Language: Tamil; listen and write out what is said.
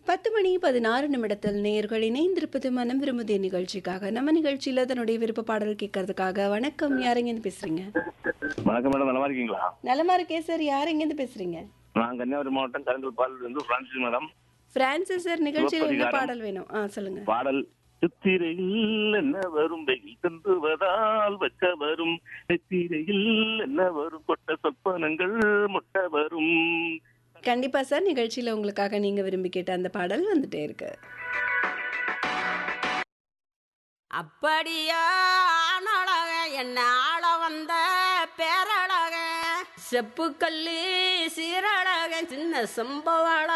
பத்து மணி பதினாறு நிமிடத்தில் நேர்கள் இணைந்திருப்பது மனம் விரும்புதே நிகழ்ச்சிக்காக நம்ம நிகழ்ச்சியில தன்னுடைய விருப்ப பாடல் கேட்கறதுக்காக வணக்கம் யாரெங்கேருந்து பேசுறீங்க வணக்கம் மேடம் நல்லா இருக்கீங்களா நலமா இருக்கே சார் யாரெங்கேருந்து பேசுறீங்க நான் கன்னியாகுமரி மாவட்டம் கருங்கல் பாலில் இருந்து பிரான்சிஸ் மேடம் பிரான்சிஸ் சார் நிகழ்ச்சியில என்ன சிவப்பதிகாரம். பாடல் வேணும் ஆ சொல்லுங்க பாடல் சித்திரையில் என்ன வரும் வெயில் தந்துவதால் வெக்க வரும் நெத்திரையில் என்ன வரும் கொட்ட சொப்பனங்கள் முட்ட வரும் கண்டிப்பா சார் நிகழ்ச்சியில உங்களுக்காக நீங்க விரும்பி கேட்ட அந்த பாடல் வந்துட்டே இருக்கு அப்படியா ஆனழக என்ன ஆள வந்த பேரழக செப்புக்கல்லி சீரழக சின்ன சம்பவள